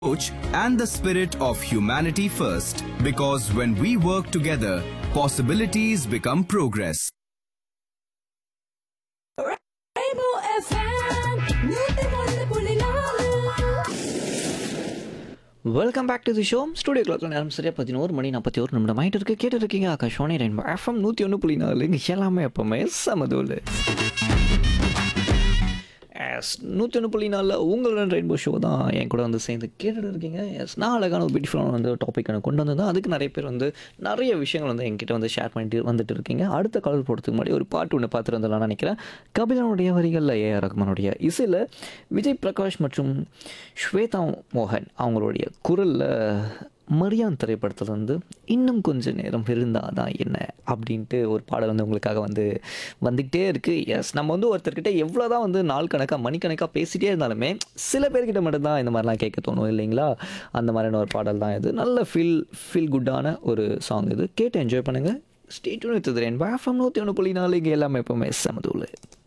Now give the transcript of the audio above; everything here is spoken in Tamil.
approach and the spirit of humanity first. Because when we work together, possibilities become progress. Rainbow FM, நூத்தி ஒன்று புள்ளி நாலு. Welcome back to the show studio கிளாக்ல நேரம் சரியாக பதினோரு மணி நாற்பத்தி ஒரு நிமிடம் ஆகிட்டு இருக்கு கேட்டு இருக்கீங்க ஆகாஷ் ரெயின்போ எஃப்எம் நூற்றி ஒன்று புள்ளி நாலு இங்கே எல்லாமே எப்பவுமே சமதூல் எஸ் நூற்றி ஒன்று புள்ளி நாலில் உங்களோட ரெயின்போ ஷோ தான் என் கூட வந்து சேர்ந்து கேட்டுட்டு இருக்கீங்க எஸ் நான் அழகான ஒரு பியூட்டிஃபுல்லான வந்து டாபிக் எனக்கு கொண்டு வந்தது அதுக்கு நிறைய பேர் வந்து நிறைய விஷயங்கள் வந்து என்கிட்ட வந்து ஷேர் பண்ணிட்டு வந்துட்டு இருக்கீங்க அடுத்த கால் போடுறதுக்கு முன்னாடி ஒரு பாட்டு ஒன்று பார்த்துட்டு வந்துடலாம் நினைக்கிறேன் கபிலனுடைய வரிகளில் ஏ ஆர் ரஹ்மானுடைய இசையில் விஜய் பிரகாஷ் மற்றும் ஸ்வேதா மோகன் அவங்களுடைய குரலில் மரியான் திரைப்படத்தில் வந்து இன்னும் கொஞ்ச நேரம் இருந்தால் தான் என்ன அப்படின்ட்டு ஒரு பாடல் வந்து உங்களுக்காக வந்து வந்துக்கிட்டே இருக்குது எஸ் நம்ம வந்து ஒருத்தர்கிட்ட எவ்வளோ தான் வந்து நாள் கணக்காக மணிக்கணக்காக பேசிகிட்டே இருந்தாலுமே சில பேர்கிட்ட மட்டும்தான் இந்த மாதிரிலாம் கேட்க தோணும் இல்லைங்களா அந்த மாதிரியான ஒரு பாடல் தான் இது நல்ல ஃபீல் ஃபீல் குட்டான ஒரு சாங் இது கேட்டு என்ஜாய் பண்ணுங்கள் ஸ்டேட்யூன் வித் ரெயின் எஃப்எம் நூற்றி ஒன்று புள்ளி நாலு இங்கே எல்லாமே எப்போவுமே சமதூள்